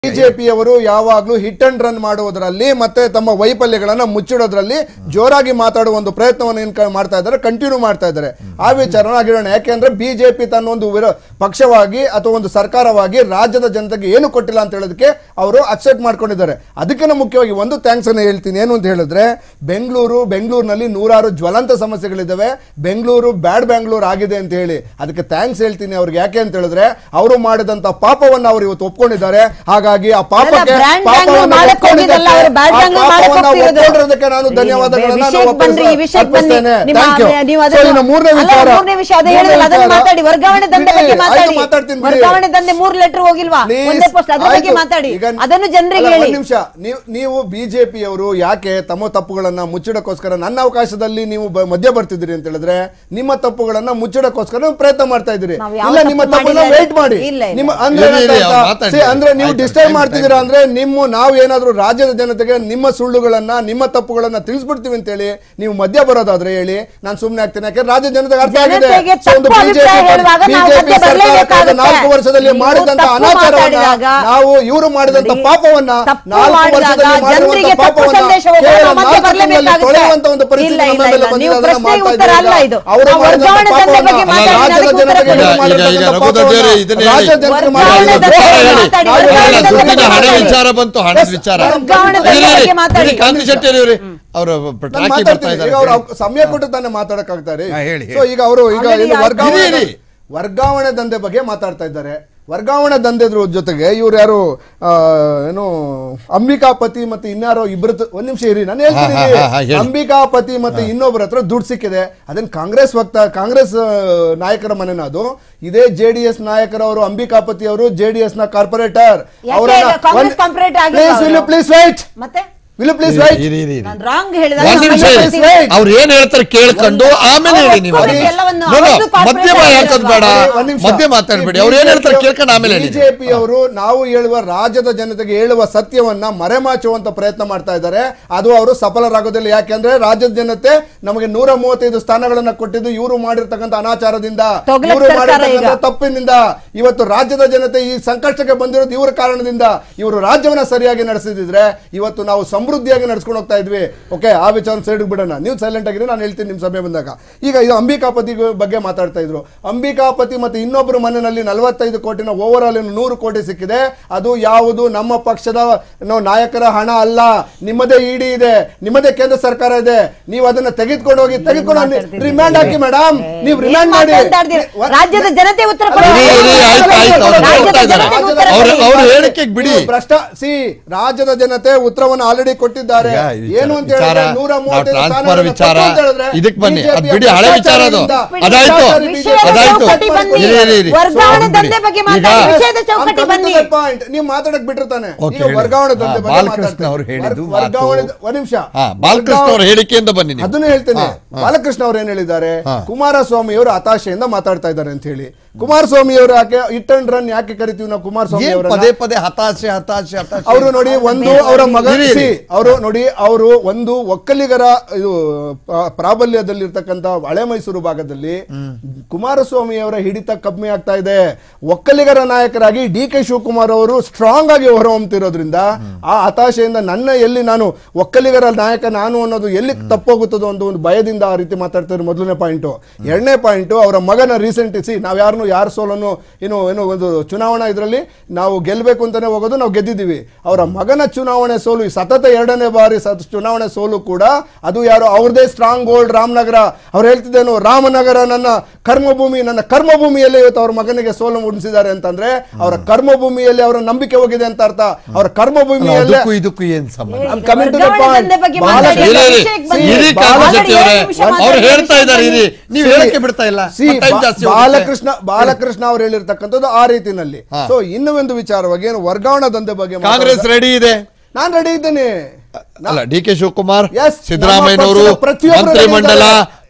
ಬಿಜೆಪಿಯವರು ಯಾವಾಗ್ಲೂ hit and run ಮಾಡುವುದರಲ್ಲಿ ಮತ್ತೆ ತಮ್ಮ ವೈಫಲ್ಯಗಳನ್ನ ಮುಚ್ಚಿಡೋದ್ರಲ್ಲಿ ಜೋರಾಗಿ ಮಾತಾಡುವ ಒಂದು ಪ್ರಯತ್ನವನ್ನು ಏನ್ ಕ- ಮಾಡ್ತಾ ಇದ್ದಾರೆ ಕಂಟಿನ್ಯೂ ಮಾಡ್ತಾ ಇದ್ದಾರೆ ಆ ವಿಚಾರನ ಆಗಿರೋಣ ಯಾಕೆಂದ್ರೆ ಬಿಜೆಪಿ ತನ್ನ ಒಂದು ವಿರೋ- ಪಕ್ಷವಾಗಿ ಅಥವಾ ಒಂದು ಸರ್ಕಾರವಾಗಿ ರಾಜ್ಯದ ಜನತೆಗೆ ಏನು ಕೊಟ್ಟಿಲ್ಲ ಅಂತ ಹೇಳೋದಕ್ಕೆ ಅವರು ಅಕ್ಸೆಪ್ಟ್ ಮಾಡ್ಕೊಂಡಿದ್ದಾರೆ ಅದಕ್ಕಿಂತ ಮುಖ್ಯವಾಗಿ ಒಂದು ಥ್ಯಾಂಕ್ಸ್ ಅನ್ನು ಹೇಳ್ತೀನಿ ಏನು ಅಂತ ಹೇಳಿದ್ರೆ ಬೆಂಗಳೂರು ಬೆಂಗಳೂರಿನಲ್ಲಿ ನೂರಾರು ಜ್ವಲಂತ ಸಮಸ್ಯೆಗಳಿದ್ದಾವೆ ಬೆಂಗಳೂರು ಬ್ಯಾಡ್ ಬೆಂಗಳೂರು ಆಗಿದೆ ಅಂತ ಹೇಳಿ ಅದಕ್ಕೆ ಥ್ಯಾಂಕ್ಸ್ ಹೇಳ್ತೀನಿ ಅವ್ರಿಗೆ ಯಾಕೆ ಅಂತ ಹೇಳಿದ್ರೆ ಅವರು ಮಾಡಿದಂತ ಪಾಪವನ್ನ ಅವರು ಇವತ್ತು ಒಪ್ಕೊಂಡಿದ್ದಾರೆ ಹಾಗಾಗಿ ಆ ಪಾಪಕ್ಕೆ brand ಪಾಪವನ್ನ Bangalore ಮಾಡಕ್ ಒಪ್ಕೊಂಡಿದ್ದಕ್ಕೆ, ಹೋಗಿದ್ದಲ್ಲ, ಅವ್ರು bad ಆ Bangalore ಮಾಡಕ್ ಪಾಪವನ್ನ ಹೋಗ್ತಿರೋದು. ಒಪ್ಕೊಂಡಿರೋದಕ್ಕೆ ನಾನು ಧನ್ಯವಾದಗಳನ್ನ ನಾನು ವಿಷಯಕ್ಕೆ ಬನ್ರಿ, ಈ ವಿಷಯಕ್ಕೆ ಬನ್ನಿ. ಅರ್ಪಿಸ್ತೇನೆ. ನಿಮ್ಮ- Thank you. ನೀವು So, ಅದನ್ನು- ಇನ್ನು ಮೂರನೇ ಅಲ್ಲ, ವಿಚಾರ ಮೂರನೇ ವಿಷಯ ಅದೇ ಮೂರನೇ ಹೇಳಿದ್ರಲ್ಲ, ಅದನ್ನ ವಿಚಾರ. ಮಾತಾಡಿ ವರ್ಗಾವಣೆ ದಂಧೆ ಬಗ್ಗೆ ಬಿಡಿ, ಮಾತಾಡಿ ಆಯ್ತು, ಮಾತಾಡ್ತೀನಿ ಬಿಡಿ. ವರ್ಗಾವಣೆ ದಂಧೆ ಮೂರ್ ಲೆಟರ್ ಹೋಗಿಲ್ವಾ Please, ಒಂದೇ ಪೋಸ್ಟ್ ಅದ್ರ ಬಗ್ಗೆ ಆಯ್ತು. ಮಾತಾಡಿ ಈಗ- ಅದನ್ನು ಜನರಿಗೆ ಅಲ್ಲ, ಹೇಳಿ ಒಂದ್ ನಿಮಿಷ ನೀವು ನೀವು ಬಿಜೆಪಿಯವರು ಯಾಕೆ ತಮ್ಮ ತಪ್ಪುಗಳನ್ನ ಮುಚ್ಚಿಡಕ್ಕೋಸ್ಕರ ನನ್ನ ಅವಕಾಶದಲ್ಲಿ ನೀವು ಬ- ಮಧ್ಯ ಬರ್ತಿದ್ದೀರಿ ಅಂತ ಹೇಳಿದ್ರೆ ನಿಮ್ಮ ತಪ್ಪುಗಳನ್ನ ಮುಚ್ಚಿಡಕ್ಕೋಸ್ಕರ ನೀವು ಪ್ರಯತ್ನ ಮಾಡ್ತಾ ಇದ್ದೀರಿ ನಾವು ಯಾವ ಇಲ್ಲ ತಪ್ಪು ನಿಮ್ಮ ತಪ್ಪನ್ನ ಮಾಡಿಲ್ಲ. ವೇಟ್ ಮಾಡಿ ಇಲ್ಲ, ಇಲ್ಲ. ನಿಮ್ಮ ಅಂದ್ರೆ ಇರಿ, ಇರಿ, ಏನಂತ ಅವ್ರು ಆಯ್ತಾ? ಮಾತಾಡಿ. See, ಅಂದ್ರೆ ನೀವು ಆಯ್ತು, ಡಿಸ್ಟರ್ಬ್ time, ಮಾಡ್ತಿದ್ದೀರಾ ಅಂದ್ರೆ ನಿಮ್ಮ ನಾವು ಏನಾದ್ರೂ ರಾಜ್ಯದ ಜನತೆಗೆ ನಿಮ್ಮ ಸುಳ್ಳುಗಳನ್ನ ನಿಮ್ಮ ತಪ್ಪುಗಳನ್ನ ತಿಳಿಸ್ಬಿಡ್ತೀವಿ ಅಂತ ಹೇಳಿ ನೀವು ಮಧ್ಯ ಬರೋದಾದ್ರೆ ಹೇಳಿ ನಾನು ಸುಮ್ಮನೆ ಆಗ್ತೀನಿ ಯಾಕಂದ್ರೆ ರಾಜ್ಯ ಜನತೆಗೆ ಅರ್ಥ ಆಗಿದೆ ಜನತೆಗೆ So, ಒಂದು ತಪ್ಪು ಬಿಜೆಪಿ ಅಭಿಪ್ರಾಯ ಹೇಳುವಾಗ ನಾವು ಬಿಜೆಪಿ ಮಧ್ಯ ಸರ್ಕಾರ ಕಳೆದ ಬರ್ಲೇಬೇಕಾಗುತ್ತೆ. ನಾಲ್ಕು ವರ್ಷದಲ್ಲಿ ನೀವು ಮಾಡಿದಂತ ತಪ್ಪು ಅನಾಚಾರವನ್ನ ಮಾತಾಡಿದಾಗ ನಾವು ಇವರು ಮಾಡಿದಂತ ನೋಡಿ, ಪಾಪವನ್ನ ತಪ್ಪು ನಾಲ್ಕು ಮಾಡಿದಾಗ ವರ್ಷದಲ್ಲಿ ಮಾಡಿರುವಂತ ಜನರಿಗೆ ತಪ್ಪು ಪಾಪವನ್ನ ಸಂದೇಶ ಹೋಗುವಾಗ ಕೇವಲ ನಾವು ಮಧ್ಯ ನಾಲ್ಕು ತಿಂಗಳಲ್ಲಿ ಬರ್ಲೇಬೇಕಾಗುತ್ತೆ. ತೊಳೆಯುವಂತ ಒಂದು ಪರಿಸ್ಥಿತಿ ಇಲ್ಲ, ನಮ್ಮ ಇಲ್ಲ, ಮೇಲೆ ಇಲ್ಲ. ಬಂದಿದೆ, ನೀವು ಅದನ್ನ ಪ್ರಶ್ನೆಗೆ ಮಾಡ್ತಾ ಉತ್ತರ ಇದ್ದೀರಾ? ಅಲ್ಲ ಇದು. ಅವರು ನಾವು ಮಾಡಿದಂತ ವರ್ಗಾವಣೆ ದಂಧೆ ಪಾಪವನ್ನ ಬಗ್ಗೆ ಮಾತಾಡಿ, ರಾಜ್ಯದ ಅದಕ್ಕೆ ಉತ್ತರ ಜನತೆಗೆ ಕೊಡಿ. ಮಾಡಿದಂತ ಈಗ- ಈಗ ಪಾಪವನ್ನ ರಘುನಾಥ್ ಅವರೇ ಇದನ್ನೇ ರಾಜ್ಯದ ಹೇಳಿ. ಜನತೆಗೆ ವರ್ಗಾವಣೆ ಮಾಡಿದಂತ ದಂಧೆ ಪಾಪವನ್ನ ಬಗ್ಗೆ ಮಾತಾಡಿ, ನಾವು ವರ್ಗಾವಣೆ ರಾಜ್ಯದ ದಂಧೆ ದುಡ್ಡಿನ ಜನತೆಗೆ ಹಣ ಮಾತಾಡಿ. ವಿಚಾರ ಬಂತು ಹಣದ Yes, ವಿಚಾರ ವರ್ಗಾವಣೆ ಇರಿ, ದಂಧೆ ಇರಿ, ಬಗ್ಗೆ ಮಾತಾಡಿ. ಇರಿ, ಕಾಂತಿ ಶೆಟ್ಟಿ ಅವರೇ ಅವರು ನಾನು ಟ್ರಾಕಿ ಬರ್ತಾ ಮಾತಾಡ್ತೀನಿ ಇದ್ದಾರೆ ಈಗ ಅವರು ಸಮಯ ಕೊಟ್ಟು ತಾನೇ ಮಾತಾಡಕ್ಕಾಗ್ತಾರೆ ಹಾ, ಹೇಳಿ, ಸೊ ಈಗ ಅವರು ಈಗ Already ಏನು ಆಯ್ತು. ವರ್ಗಾವಣೆ ಇರಿ, ಇರಿ. ವರ್ಗಾವಣೆ ದಂಧೆ ಬಗ್ಗೆ ಮಾತಾಡ್ತಾ ಇದ್ದಾರೆ ವರ್ಗಾವಣೆ ದಂಧೆದ್ರ ಜೊತೆಗೆ ಇವ್ರು ಯಾರು ಆ, ಏನು ಅಂಬಿಕಾಪತಿ ಮತ್ತೆ ಇನ್ಯಾರೋ ಇಬ್ಬರ ಒಂದ್ ನಿಮಿಷ ಇರಿ ನಾನು ಹೇಳ್ತೀನಿ ಹಾ, ಹಾ, ಹಾ, ಹೇಳಿ. ಅಂಬಿಕಾಪತಿ ಮತ್ತೆ ಇನ್ನೊಬ್ಬರ ಹತ್ರ ದುಡ್ಡು ಸಿಕ್ಕಿದೆ ಅದನ್ನ ಕಾಂಗ್ರೆಸ್ ವಕ್ತ ಕಾಂಗ್ರೆಸ್ ಆ, ನಾಯಕರ ಮನೆನ ಅದು ಇದೇ ಜೆ ಡಿ ಎಸ್ ನಾಯಕರವರು ಅಂಬಿಕಾಪತಿ ಅವರು ಜೆ ಡಿ ಎಸ್ ನ ಕಾರ್ಪೊರೇಟರ್ ಯಾಕೆ ಈಗ ಕಾಂಗ್ರೆಸ್ corporate ಆಗಿಲ್ವಾ ಅವರು? ಪ್ಲೀಸ್ ವೈಟ್ ಮತ್ತೆ ವಿಲ್ ಪ್ಲೀಸ್ ವೈಟ್ ಇರಿ, ಇರಿ, ಇರಿ. ನಾನು ರಾಂಗ್ ಹೇಳಿದಾಗ ಒಂದ್ ನಾನು ನಿಮಿಷ ಸಮಯ ಇರಿ. ಕೊಡ್ತೀನಿ. ಅವ್ರು ಏನ್ ಹೇಳ್ತಾರೆ ಕೇಳ್ಕೊಂಡು ಆಮೇಲೆ ಅವ್ರು ಹೇಳಿ ನೀವು ಒಪ್ಕೊಬೇಕು ಎಲ್ಲವನ್ನು. No, no, ಅವ್ರದ್ದು corporate ಮಧ್ಯಮ ಹಾಕೋದ್ ಬೇಡ ಆಗಿರಲ್ವಾ? ಒಂದ್ ನಿಮಿಷ. ಮಧ್ಯ ಮಾತಾಡ್ಬೇಡಿ ಅವ್ರು ಏನ್ ಹೇಳ್ತಾರೆ ಕೇಳ್ಕೊಂಡು ಆಮೇಲೆ ಹೇಳಿ ನೀವು. ಬಿಜೆಪಿ ಅವರು ನಾವು ಹೇಳುವ ರಾಜ್ಯದ ಜನತೆಗೆ ಹೇಳುವ ಸತ್ಯವನ್ನ ಮರೆಮಾಚುವಂತ ಪ್ರಯತ್ನ ಮಾಡ್ತಾ ಇದ್ದಾರೆ ಅದು ಅವರು ಸಫಲರಾಗೋದಿಲ್ಲ ಯಾಕೆಂದ್ರೆ ರಾಜ್ಯದ ಜನತೆ ನಮಗೆ ನೂರ ಮೂವತ್ತೈದು ಸ್ಥಾನಗಳನ್ನ ಕೊಟ್ಟಿದ್ದು ಇವರು ಮಾಡಿರ್ತಕ್ಕಂಥ ಅನಾಚಾರದಿಂದ ತೊಗ್ಲಕ್ ಇವರು ಸರ್ಕಾರ ಮಾಡಿರ್ತಕ್ಕಂಥ ಈಗ. ತಪ್ಪಿನಿಂದ ಇವತ್ತು ರಾಜ್ಯದ ಜನತೆ ಈ ಸಂಕಷ್ಟಕ್ಕೆ ಬಂದಿರೋದು ಇವರ ಕಾರಣದಿಂದ ಇವರು ರಾಜ್ಯವನ್ನ ಸರಿಯಾಗಿ ನಡೆಸಿದ್ರೆ ಇವತ್ತು ನಾವು ಸಮೃದ್ಧಿಯಾಗಿ ನಡ್ಸ್ಕೊಂಡು ಹೋಗ್ತಾ ಇದ್ವಿ ಓಕೆ ಆ ವಿಚಾರ ಸೈಡ್ ಬಿಡೋಣ ನೀವು ಸೈಲೆಂಟ್ ಆಗಿರಿ ನಾನು ಹೇಳ್ತೀನಿ ನಿಮ್ಮ ಸಮಯ ಬಂದಾಗ ಈಗ ಇದು ಅಂಬಿಕಾಪತಿ ಬಗ್ಗೆ ಮಾತಾಡ್ತಾ ಇದ್ರು ಅಂಬಿಕಾಪತಿ ಮತ್ತೆ ಇನ್ನೊಬ್ಬರು ಮನೆಯಲ್ಲಿ ನಲವತ್ತೈದು ಕೋಟಿನ ಓವರ್ ಆಲ್ ನೂರು ಕೋಟಿ ಸಿಕ್ಕಿದೆ ಅದು ಯಾವುದು ನಮ್ಮ ಪಕ್ಷದ ಏನೋ ನಾಯಕರ ಹಣ ಅಲ್ಲ ನಿಮ್ಮದೇ ಇಡಿ ಇದೆ ನಿಮ್ಮದೇ ಕೇಂದ್ರ ಸರ್ಕಾರ ಇದೆ ನೀವು ಅದನ್ನ ತೆಗೆದುಕೊಂಡು ಹೋಗಿ ತೆಗೆದುಕೊಂಡು ಮಾತಾಡ್ತಿದ್ದೀರಿ? ರಿಮ್ಯಾಂಡ್ ಹಾಕಿ ಮೇಡಮ್ ನೀವು ಏನ್ ರಿಮ್ಯಾಂಡ್ ಮಾಡಿ ಮಾತಾಡ್ತೀರಿ? ರಾಜ್ಯದ ಜನತೆ ಉತ್ತರ ಅಲ್ಲ, ಕೊಡಿ. ಇರಿ, ಇರಿ, ಆಯ್ತು, ಆಯ್ತು, ಅವ್ರು ರಾಜ್ಯದ ಹೇಳ್ತಾ ಇದ್ದಾರೆ. ಜನತೆಗೆ ಉತ್ತರ ಅವ್ರು- ಕೊಡಿ. ಅವ್ರು ಹೇಳಿಕೆಗೆ ಬಿಡಿ ನೀವು ಭ್ರಷ್ಟ ಸಿ ರಾಜ್ಯದ ಜನತೆ ಉತ್ತರವನ್ನು ಆಲ್ರೆಡಿ ಕೊಟ್ಟಿದ್ದಾರೆ ಈಗ ಈ ವಿಚಾರ- ಏನು ಅಂತ ವಿಚಾರ, ಹೇಳಿದ್ರೆ ನೂರ ನಾವು ಮೂವತ್ತೈದು ಟ್ರಾನ್ಸ್ಫರ್ ಸ್ಥಾನಗಳನ್ನ ವಿಚಾರ ಕೊಟ್ಟು ಅಂತ ಹೇಳಿದ್ರೆ ಇದಕ್ಕೆ ಬನ್ನಿ BJP ಅದ್ ಬಿಡಿ ಹಳೆ ವಿಚಾರ ಅದು ಭ್ರಷ್ಟಾಚಾರದಿಂದ- ಅದಾಯ್ತು ವಿಷಯದ ಅದಾಯ್ತು ಚೌಕಟಿ ಬನ್ನಿ. ಇರಿ, ಇರಿ, ಇರಿ. ವರ್ಗಾವಣೆ ಬಿಡಿ. ದಂಧೆ ಬಗ್ಗೆ ಈಗ ಮಾತಾಡಿ. Yes, ವಿಷಯದ I'm ಚೌಕಟಿ coming to ಬನ್ನಿ. that point. ನೀವು ಮಾತಾಡಕ್ ಬಿಟ್ಟಿರ್ತಾನೆ Okay, ಈಗ ಹೇಳಿ. ವರ್ಗಾವಣೆ ದಂಧೆ ಹಾ, ಬಗ್ಗೆ ಬಾಲಕೃಷ್ಣ ಮಾತಾಡ್ತೀನಿ. ಅವ್ರು ಹೇಳಿದ್ದು ವರ್- ವರ್ಗಾವಣೆ ಮಾತು. ಒಂದ್ ನಿಮಿಷ ಹಾ ಬಾಲಕೃಷ್ಣ ಅವರ ಹೇಳಿಕೆಯಿಂದ ಬನ್ನಿ ನೀವು ಅದನ್ನು ಹೇಳ್ತೇನೆ ಬಾಲಕೃಷ್ಣ ಅವ್ರು ಏನ್ ಹೇಳಿದ್ದಾರೆ ಹಾ. ಕುಮಾರಸ್ವಾಮಿ ಅವರು ಹತಾಶೆಯಿಂದ ಮಾತಾಡ್ತಾ ಇದ್ದಾರೆ ಅಂತ ಹೇಳಿ ಕುಮಾರಸ್ವಾಮಿ ಅವರು ಯಾಕೆ ಇಟ್ ಅಂಡ್ ರನ್ ಯಾಕೆ ಕರಿತೀವಿ ನಾವು ಕುಮಾರಸ್ವಾಮಿ ಏನ್ ಅವರನ್ನ ಪದೇ ಪದೇ ಹತಾಶೆ ಹತಾಶೆ ಹತಾಶೆ ಅವರು ನೋಡಿ ಒಂದು ಅವರ ಮಗ ಇರಿ, ಇರಿ. ಅವರು ನೋಡಿ ಅವರು ಒಂದು ಒಕ್ಕಲಿಗರ ಇದು ಪ್ರಾ- ಪ್ರಾಬಲ್ಯದಲ್ಲಿರ್ತಕ್ಕಂಥ ಹಳೆ ಮೈಸೂರು ಭಾಗದಲ್ಲಿ ಕುಮಾರಸ್ವಾಮಿ ಅವರ ಹಿಡಿತ ಕಮ್ಮಿ ಆಗ್ತಾ ಇದೆ ಒಕ್ಕಲಿಗರ ನಾಯಕರಾಗಿ ಡಿ ಕೆ ಶಿವಕುಮಾರ್ ಅವರು ಸ್ಟ್ರಾಂಗ್ ಆಗಿ ಹೊರಹೊಮ್ಮತಿರೋದ್ರಿಂದ ಆ ಹತಾಶೆಯಿಂದ ನನ್ನ ಎಲ್ಲಿ ನಾನು ಒಕ್ಕಲಿಗರ ನಾಯಕ ನಾನು ಅನ್ನೋದು ಎಲ್ಲಿ ತಪ್ಪೋಗುತ್ತದೋ ಅಂತ ಒಂದು ಭಯದಿಂದ ಆ ರೀತಿ ಮಾತಾಡ್ತಾ ಇರೋ ಮೊದಲನೇ ಪಾಯಿಂಟ್ ಎರಡನೇ ಪಾಯಿಂಟ್ ಅವರ ಮಗನ ರೀಸೆಂಟ್ ಸಿ ನಾವ್ ಯಾರನ್ನು ಯಾರ ಸೋಲನ್ನು ಏನು ಏನು ಒಂದು ಚುನಾವಣಾ ಇದರಲ್ಲಿ ನಾವು ಗೆಲ್ಲಬೇಕು ಅಂತಾನೆ ಹೋಗೋದು ನಾವು ಗೆದ್ದಿದ್ದೀವಿ ಅವರ ಮಗನ ಚುನಾವಣೆ ಸೋಲು ಈ ಸತತ ಎರಡನೇ ಬಾರಿ ಸತ್- ಚುನಾವಣೆ ಸೋಲು ಕೂಡ ಅದು ಯಾರು ಅವ್ರದೇ ಸ್ಟ್ರಾಂಗ್ ಗೋಲ್ಡ್ ರಾಮನಗರ ಅವ್ರು ಹೇಳ್ತಿದ್ದೇನು ರಾಮನಗರ ನನ್ನ ಕರ್ಮಭೂಮಿ ನನ್ನ ಕರ್ಮಭೂಮಿಯಲ್ಲಿ ಇವತ್ತು ಅವ್ರ ಮಗನಿಗೆ ಸೋಲು ಉಣಿಸಿದ್ದಾರೆ ಅಂತಂದ್ರೆ ಅವರ ಕರ್ಮಭೂಮಿಯಲ್ಲಿ ಅವರ ನಂಬಿಕೆ ಹೋಗಿದೆ ಅಂತ ಅರ್ಥ ಅವರ ಅಲ್ಲ, ಕರ್ಮಭೂಮಿಯಲ್ಲೇ ಅದಕ್ಕೂ ಇದಕ್ಕೂ ಏನ್ ಸಂಬಂಧ I'm coming to the ವರ್ಗಾವಣೆ point. ದಂಧೆ ಬಗ್ಗೆ ಬಹಳ ಮಾತಾಡಿ. ಇರಿ, ಇರಿ. ವಿಷಯಕ್ಕೆ ಬನ್ನಿ. ಇರಿ ಬಾಲ- ಕಾಮಶೆಟ್ಟಿ ಆಲ್ರೆಡಿ ಅವರೇ ಎರಡು ನಿಮಿಷ ಅವ್ರು ಮಾತಾಡಿ, ಹೇಳ್ತಾ ಇದ್ದಾರೆ ವಿಷಯಕ್ಕೆ ಇರಿ ನೀವು See, ಹೇಳಕ್ಕೆ ಬಿಡ್ತಾ ಇಲ್ಲ See, ಟೈಮ್ ಬಾ- ಜಾಸ್ತಿ ಹೋಗುತ್ತೆ. ಬಾಲಕೃಷ್ಣ ಬಾಲಕೃಷ್ಣ ಅವ್ರು ಹೇಳಿರ್ತಕ್ಕಂಥದ್ದು ಆ ರೀತಿನಲ್ಲಿ ಹಾ. ಸೊ ಇನ್ನೂ ಒಂದು ವಿಚಾರವಾಗಿ ಏನು ವರ್ಗಾವಣಾ ದಂಧೆ ಬಗ್ಗೆ ಕಾಂಗ್ರೆಸ್ ರೆಡಿ ಇದೆ ನಾನು ರೆಡಿ ಇದ್ದೇನೆ ಅಲ್ಲ ಡಿ ಕೆ ಶಿವಕುಮಾರ್ Yes, ಸಿದ್ದರಾಮಯ್ಯನವರು ನಮ್ಮ ಪಕ್ಷದ ಪ್ರತಿಯೊಬ್ಬರು ಮಂತ್ರಿಮಂಡಲ ready ಇದ್ದಾರೆ.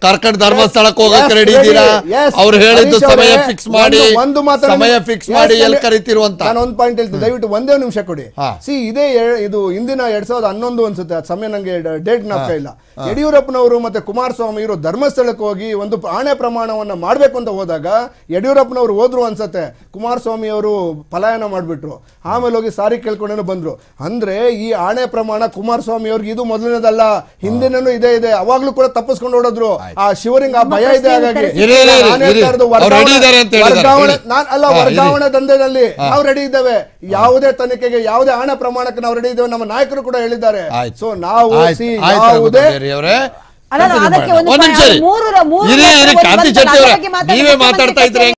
ಕರ್ಕಂಡ್ ಧರ್ಮಸ್ಥಳಕ್ಕೆ ಹೋಗಕ್ಕೆ Yes, ರೆಡಿ ready. ಇದ್ದೀರಾ Yes. ಅವ್ರು ಹೇಳಿದ್ದು ಹರೀಶ್ ಸಮಯ ಅವರೇ, ಫಿಕ್ಸ್ ಮಾಡಿ ಒಂದು- ಒಂದು ಮಾತನ್ನ ಸಮಯ ನೀವು- ಫಿಕ್ಸ್ Yes, ಮಾಡಿ ಎಲ್ಲಿ ಅಲ್ಲಿ- ಕರಿತೀರು ಅಂತ ನಾನು ಒಂದು ಪಾಯಿಂಟ್ ಹೇಳ್ತೀನಿ ದಯವಿಟ್ಟು ಒಂದೇ ಒಂದು ನಿಮಿಷ ಕೊಡಿ ಹಾ. ಸಿ ಇದೇ ಎ- ಇದು ಇಂದಿನ ಎರಡ್ ಸಾವಿರದ ಹನ್ನೊಂದು ಅನ್ಸುತ್ತೆ ಅದ್ ಸಮಯ ನಂಗೆ ಡೇಟ್ ಜ್ಞಾಪಕ ಇಲ್ಲ ಯಡಿಯೂರಪ್ಪನವರು ಮತ್ತೆ ಕುಮಾರಸ್ವಾಮಿ ಇವರು ಧರ್ಮಸ್ಥಳಕ್ಕೆ ಹೋಗಿ ಒಂದು ಆಣೆ ಪ್ರಮಾಣವನ್ನ ಮಾಡ್ಬೇಕು ಅಂತ ಹೋದಾಗ ಯಡಿಯೂರಪ್ಪನವರು ಹೋದ್ರು ಅನ್ಸತ್ತೆ ಕುಮಾರಸ್ವಾಮಿ ಅವರು ಪಲಾಯನ ಮಾಡ್ಬಿಟ್ರು ಆಮೇಲೆ ಹೋಗಿ ಸಾರಿ ಕೇಳ್ಕೊಂಡೇನೋ ಬಂದ್ರು ಅಂದ್ರೆ ಈ ಆಣೆ ಪ್ರಮಾಣ ಕುಮಾರಸ್ವಾಮಿ ಅವ್ರಿಗೆ ಇದು ಮೊದಲನೇದಲ್ಲ ಹಿಂದಿನೂ ಇದೇ ಇದೆ ಅವಾಗ್ಲೂ ಕೂಡ ತಪ್ಪಿಸ್ಕೊಂಡು ಓಡೋದ್ರು ಆ ಶಿವರಿಂಗ್ ಆ ಭಯ ಇದೆ ಹಾಗಾಗಿ ಇರಿ, ಇರಿ, ಇರಿ, ನಾನು ಹೇಳ್ತಾ ಇರೋದು ಇರಿ. ಅವ್ರು ready ಇದ್ದಾರೆ ಅಂತ ಹೇಳಿದ್ದಾರೆ. ವರ್ಗಾವಣೆ ಇರಿ. ನಾನ್ ಅಲ್ಲ ಹಾ, ಇರಿ. ವರ್ಗಾವಣೆ ದಂಧೆನಲ್ಲಿ ನಾವು ರೆಡಿ ಇದ್ದೇವೆ ಯಾವುದೇ ತನಿಖೆಗೆ ಯಾವುದೇ ಹಣ ಪ್ರಮಾಣಕ್ಕೆ ನಾವು ರೆಡಿ ಇದ್ದೇವೆ ನಮ್ಮ ನಾಯಕರು ಕೂಡ ಹೇಳಿದ್ದಾರೆ ಆಯ್ತು. ಸೊ ನಾವು ಆಯ್ತು, ಸಿ ಆಯ್ತು, ಯಾವುದೇ ರಘುಪತಿ ಅವರೇ. ಅಲ್ಲ, Continue ಅದಕ್ಕೆ ಮಾಡೋಣ. ಒಂದು ಒಂದ್ ನಿಮಿಷ ಪಾಯಿಂಟ್ ಇರಿ. ಮೂರು- ಮೂರು ಇರಿ, ಇರಿ, ಲಕ್ಷ ಕ್ರಾಂತಿ ಬಂತಲ್ಲ, ಶೆಟ್ಟಿ ಅವರೇ, ಅದ್ರ ಬಗ್ಗೆ ಮಾತಾಡಿ ನೀವೇ ಮುಖ್ಯಮಂತ್ರಿ ಮಾತಾಡ್ತಾ ಇದ್ರೆ